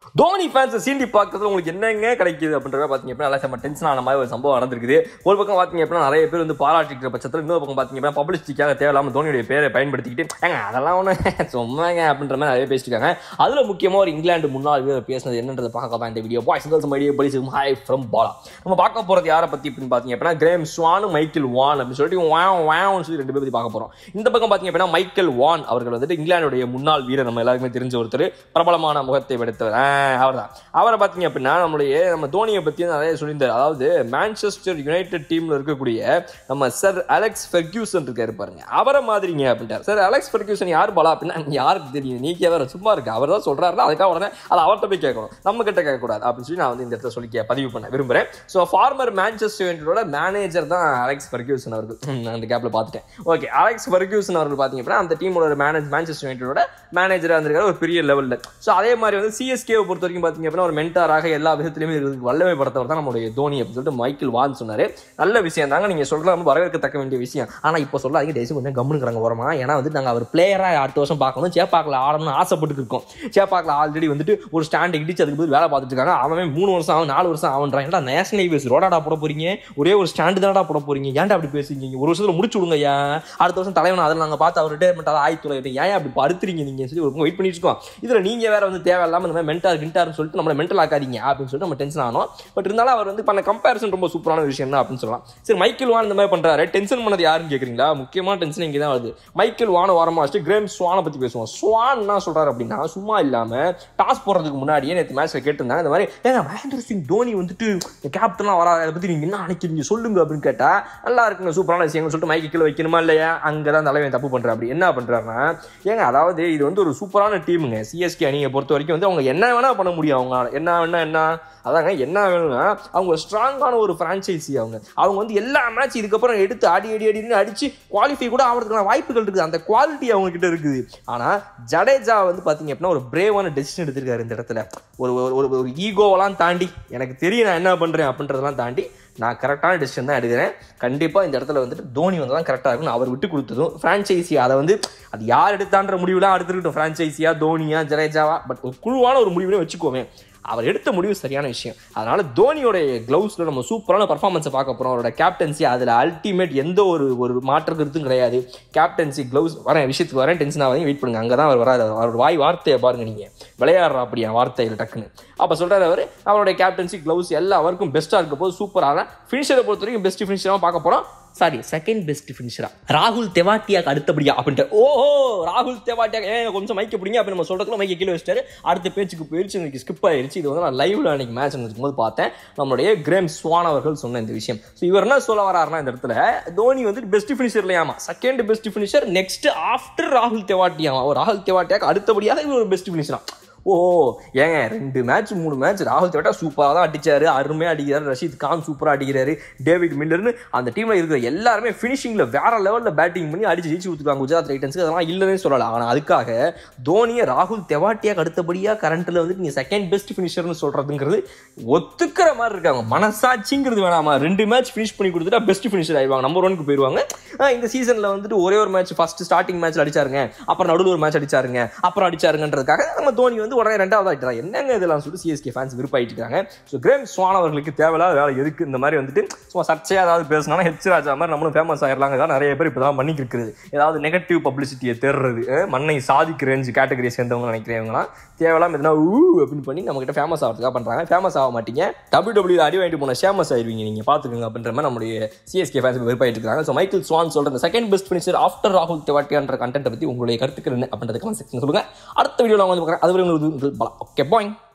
தோனி ஃபேன்ஸை சீண்டி பார்க்கறதுல உங்களுக்கு என்னங்க கிடைக்குது அப்படின்றத பார்த்தீங்க அப்படின்னா நல்லா செம்ம டென்ஷன் ஆன மாதிரி ஒரு சம்பவம் நடந்திருக்குது ஒரு பக்கம் பார்த்தீங்க அப்படின்னா நிறைய பேர் வந்து பாராட்டிக்கிற பட்சத்தில் இன்னொரு பக்கம் பார்த்தீங்க அப்படின்னா பப்ளிசிட்டிக்காக தேவையில்லாம தோனியுடைய பேரை பயன்படுத்திக்கிட்டு ஏங்க அதெல்லாம் ஒன்று சும்மாங்க அப்படின்ற மாதிரி நிறைய பேசிட்டு இருக்காங்க அதில் முக்கியமாக ஒரு இங்கிலாந்து முன்னாள் வீரர் பேசினது என்னன்றதை பார்க்க தான் இந்த வீடியோ பாய்ஸ் கேர்ள்ஸ் மைடியோ பலிஸ் ஹாய் ஃப்ரம் பாலா நம்ம பார்க்க போகிறது யாரை பற்றி அப்படின்னு பார்த்தீங்க அப்படின்னா கிரேம் ஸ்வான் மைக்கேல் வான் அப்படின்னு சொல்லிட்டு வான் வான் சொல்லி ரெண்டு பேர் பற்றி பார்க்க போகிறோம் இந்த பக்கம் பார்த்தீங்க அப்படின்னா மைக்கேல் வான் அவர்கள் வந்துட்டு இங்கிலாந்துடைய முன்னாள் வீரர் நம்ம எல்லாருக்குமே தெரிஞ்ச ஒருத்தர் பிரபலமான முகத்தை வெடுத்தவர் அவர் தான் அவரை பார்த்தீங்க அப்படின்னா நம்மளுடைய நம்ம தோனியை பற்றி நிறைய சொல்லியிருந்தார் அதாவது மான்செஸ்டர் யுனைடெட் டீமில் இருக்கக்கூடிய நம்ம சர் அலெக்ஸ் ஃபெர்கியூசன் இருக்காரு பாருங்க அவரை மாதிரிங்க அப்படின்ட்டார் சார் அலெக்ஸ் ஃபெர்கியூசன் யார் போலா அப்படின்னா யாருக்கு தெரியும் நீ வேற சும்மா இருக்கு அவர் தான் சொல்றாருன்னா அதுக்காக உடனே அதை அவர்கிட்ட போய் கேட்கணும் நம்ம கிட்ட கேட்கக்கூடாது அப்படின்னு சொல்லி நான் வந்து இந்த இடத்துல சொல்லி கே- பதிவு பண்ண விரும்புறேன் ஸோ ஃபார்மர் மான்செஸ்டர் யுனைடெடோட மேனேஜர் தான் அலெக்ஸ் ஃபெர்கியூசன் அவர்கள் ம், நான் அந்த கேப்ல பார்த்துட்டேன் ஓகே அலெக்ஸ் ஃபெர்கியூசன் அவர்கள் பார்த்தீங்க அப்படின்னா அந்த டீமோட மேனேஜ் மான்செஸ்டர் யுனைடெடோட மேனேஜராக இருந்திருக்காரு ஒரு பெரிய லெவலில் ஸோ அதே மாதிரி வந்து சிஎஸ்கேவை பொறுத்த வரைக்கும் பார்த்தீங்க அப்படின்னா ஒரு மென்டாராக எல்லா விதத்திலுமே இருக்கிறதுக்கு வல்லமை படுத்தவர் தான் நம்மளுடைய தோனி அப்படின்னு சொல்லிட்டு மைக்கேல் வான் சொன்னார் நல்ல விஷயம் தாங்க நீங்கள் சொல்கிறது ரொம்ப வரவேற்கத்தக்க வேண்டிய விஷயம் ஆனால் இப்போ சொல்லாதீங்க டேசி கொஞ்சம் கம்முனுக்குறாங்க வரமா ஏன்னா வந்து நாங்கள் அவர் பிளேயராக அடுத்த வருஷம் பார்க்கணும் சேப்பாக்கில் ஆடணும்னு ஆசைப்பட்டு இருக்கோம் சேப்பாக்கில் ஆல்ரெடி வந்துட்டு ஒரு ஸ்டாண்ட் இடிச்சு அதுக்கு பதில் வேலை பார்த்துட்டு இருக்காங்க அவன் மூணு வருஷம் ஆகும் நாலு வருஷம் ஆகுன்றான் ஏன்டா நேஷனல் ஹைவேஸ் ரோடாடா போட போறீங்க ஒரே ஒரு ஸ்டாண்டு தானடா போட போறீங்க ஏன்டா அப்படி பேசுறீங்க ஒரு வருஷத்துல முடிச்சு விடுங்க ஏன் அடுத்த வருஷம் தலைவன் அதில் நாங்கள் பார்த்து அவர் ரிட்டையர்மெண்ட் அதை ஆயிரத்தி தொள்ளாயிரத்தி ஏன் அப்படி படுத்துறீங்க நீங்க சொல்லி ஒரு வெயிட் பண்ணிட்டு இருக்கோம் இதில் நீங்க வேற வந்து தேவையில்லாம இந்த மாதிரி மென்டார் கிண்டார்னு சொல்லிட்டு நம்மளை மென்டல் ஆக்காதீங்க அப்படின்னு சொல்லிட்டு நம்ம டென்ஷன் ஆனோம் பட் இருந்தாலும் அவர் வந்து பண்ண கம்பேரிசன் ரொம்ப சூப்பரான விஷயம் தான் அப்படின்னு சொல்லலாம் சரி மைக்கேல் வான் இந்த மாதிரி பண்றாரு டென்ஷன் பண்ணது யாருன்னு கேக்குறீங்களா முக்கியமான டென்ஷன் இங்கே தான் வருது மைக்கேல் வான வாரமா வச்சுட்டு கிரேம் ஸ்வானை பத்தி பேசுவோம் ஸ்வான் என்ன சொல்றாரு அப்படின்னா சும்மா இல்லாம டாஸ் போடுறதுக்கு முன்னாடியே நேற்று மேட்ச்ல கேட்டிருந்தாங்க இந்த மாதிரி ஏங்க மகேந்திர சிங் தோனி வந்துட்டு கேப்டன்லாம் வராது அதை பத்தி நீங்க என்ன நினைக்கிறீங்க சொல்லுங்க அப்படின்னு கேட்டா நல்லா இருக்குங்க சூப்பரான விஷயங்கள் சொல்லிட்டு மைக்கு கீழே வைக்கணுமா இல்லையா அங்கதான் தலைவன் தப்பு பண்றா அப்படி என்ன பண்றாருன்னா ஏங்க அதாவது இது வந்து ஒரு சூப்பரான டீமுங்க சிஎஸ்கே அணியை பொறுத்த வரைக்கும் வந்து அவங்க என்ன வேணா பண்ண முடியும் அவங்க என்ன வேணா என்ன அதாங்க என்ன வேணும்னா அவங்க ஸ்ட்ராங்கான ஒரு ஃப்ரான்ச்சைசி அவங்க அவங்க வந்து எல்லா மேட்ச் இதுக்கப்புறம் எடுத்து அடி அடி அடின்னு அடிச்சு குவாலிஃபை கூட ஆகிறதுக்கான வாய்ப்புகள் இருக்குது அந்த குவாலிட்டி அவங்க கிட்ட இருக்குது ஆனால் ஜடேஜா வந்து பார்த்தீங்க அப்படின்னா ஒரு பிரேவான டெசிஷன் எடுத்திருக்காரு இந்த இடத்துல ஒரு ஒரு- ஒரு ஒரு ஈகோவெல்லாம் தாண்டி எனக்கு தெரியும் நான் என்ன பண்ணுறேன் அப்படின்றதெல்லாம் தாண்டி நான் கரெக்டான டெசிஷன் தான் எடுக்கிறேன் கண்டிப்பாக இந்த இடத்துல வந்துட்டு தோனி வந்து தான் கரெக்டாக இருக்கும்னு அவர் விட்டு கொடுத்ததும் ஃப்ரான்ச்சைசி அதை வந்து அது யார் எடுத்தான்ற முடிவுலாம் எடுத்துருக்கட்டும் ஃப்ரான்ச்சைசியா தோனியா ஜடேஜாவா பட் ஒரு குழுவான ஒரு முடிவுனே வச்சுக்கோமே அவர் எடுத்த முடிவு சரியான விஷயம் அதனால தோனியோடைய க்ளவுஸில் நம்ம சூப்பரான பர்ஃபார்மன்ஸை பார்க்க போகிறோம் அவரோட கேப்டன்சி அதில் அல்டிமேட் எந்த ஒரு ஒரு மாற்று கருத்தும் கிடையாது கேப்டன்சி க்ளவுஸ் வரேன் விஷயத்துக்கு வரேன் டென்ஷன் ஆகாதீங்க வெயிட் பண்ணுங்க அங்கே தான் அவர் வராது அவரோட வாய் வார்த்தையை பாருங்க நீங்கள் விளையாடுறா அப்படியா வார்த்தையில் டக்குன்னு அப்போ சொல்கிறார் அவர் அவருடைய கேப்டன்சி க்ளவுஸ் எல்லா ஒர்க்கும் பெஸ்ட்டாக இருக்க போது சூப்பராக ஃபினிஷரை பொறுத்த வரைக்கும் பெஸ்ட் ஃபினிஷராக பார்க்க போகிறோம் சாரி செகண்ட் பெஸ்ட் ஃபினிஷரா ராகுல் தெவாட்டியாக்கு அடுத்தபடியா அப்படின்ட்டு ஓஹோ ராகுல் தெவாட்டியா ஏன் கொஞ்சம் மைக்க பிடிங்க அப்படி நம்ம சொல்றதுக்குள்ள மைக்க கீழே வச்சிட்டாரு அடுத்த பேச்சுக்கு போயிடுச்சு எனக்கு ஸ்கிப் ஆயிருச்சு இது வந்து நான் லைவ்ல அன்னைக்கு மேட்ச் இருக்கும்போது பார்த்தேன் நம்மளுடைய கிரேம் ஸ்வான் அவர்கள் சொன்ன இந்த விஷயம் ஸோ இவர் என்ன சொல்ல வராருன்னா இந்த இடத்துல தோனி வந்து பெஸ்ட் ஃபினிஷர் இல்லையாமா second best finisher next after ராகுல் தெவாட்டியாமா ஓ ராகுல் தெவாட்டியாக்கு அடுத்தபடியாக இவர் ஒரு பெஸ்ட் ஃபினிஷரா ஓ ஏங்க ரெண்டு மேட்ச் மூணு மேட்ச் ராகுல் தேவட்டா சூப்பராக தான் அடிச்சாரு அருமையாக அடிக்கிறாரு ரஷீத் கான் சூப்பராக அடிக்கிறாரு டேவிட் மில்லர்னு அந்த டீமில் இருக்கிற எல்லாருமே ஃபினிஷிங்கில் வேற லெவலில் பேட்டிங் பண்ணி அடிச்சு ஜெயிச்சு கொடுத்துருக்காங்க குஜராத் டைட்டன்ஸ்க்கு அதெல்லாம் இல்லைன்னு சொல்லலாம் ஆனால் அதுக்காக தோனியை ராகுல் தெவாட்டியாக அடுத்தபடியாக கரண்ட்டில் வந்துட்டு நீங்கள் செகண்ட் பெஸ்ட் ஃபினிஷர்னு சொல்கிறதுங்கிறது ஒத்துக்கிற மாதிரி இருக்காங்க மனசாட்சிங்கிறது வேணாமா ரெண்டு மேட்ச் ஃபினிஷ் பண்ணி கொடுத்துட்டா பெஸ்ட் ஃபினிஷர் ஆயிடுவாங்க நம்பர் ஒனுக்கு போயிடுவாங்க ஆஹ் இந்த சீசனில் வந்துட்டு ஒரே ஒரு மேட்ச் ஃபர்ஸ்ட் ஸ்டார்டிங் மேட்ச்ல அடிச்சாருங்க அப்புறம் நடுவில் ஒரு மேட்ச் அடிச்சாருங்க அப்புறம் அடிச்சாருங்கன்றதுக்காக நம்ம தோனி வந்து உடனே ரெண்டாவது ஆயிட்டாங்க என்னங்க இதெல்லாம் சொல்லிட்டு சிஎஸ்கே ஃபேன்ஸ் விருப்பாயிட்டு இருக்காங்க ஸோ கிரேம் ஸ்வான் அவர்களுக்கு தேவையில்லாத வேலை எதுக்கு இந்த மாதிரி வந்துட்டு சும்மா சர்ச்சையாக ஏதாவது பேசினா ஹெச் ராஜா மாதிரி நம்மளும் ஃபேமஸ் ஆயிடலாங்க இதான் நிறைய பேர் இப்போ தான் பண்ணிக்கு இருக்குது ஏதாவது நெகட்டிவ் பப்ளிசிட்டியை தேடுறது அஹ் மண்ணை சாதிக்க ரேஞ்ச் கேட்டகரியை சேர்ந்தவங்க நினைக்கிறவங்களாம் தேவையில்லாம எதுனா ஊ அப்படின்னு பண்ணி நம்ம கிட்ட ஃபேமஸ் ஆகிறதுக்காக பண்ணுறாங்க ஃபேமஸ் ஆக மாட்டீங்க டபிள்யூ டபிள்யூ அடி வாங்கிட்டு போன ஃபேமஸ் ஆயிருவீங்க நீங்கள் பார்த்துக்கோங்க அப்படின்ற மாதிரி நம்மளுடைய சிஎஸ்கே ஃபேன்ஸ் வெறுப்பாயிட்டு இருக்காங்க ஸோ மைக்கேல் ஸ்வான் சொல்கிற இந்த செகண்ட் பெஸ்ட் ஃபினிஷர் ஆஃப்டர் ராகுல் தெவாட்டியான்ற கண்டென்ட்டை பற்றி உங்களுடைய கருத்துக்கள் என்ன அப்படின்றதுக்கு செக்ஷன் சொல்லுங்கள் அடுத்த வீடியோவில் நான் வந்து பார்க்குறேன் அது வரை உங்களுக்கு பலம் ஓகே பாய்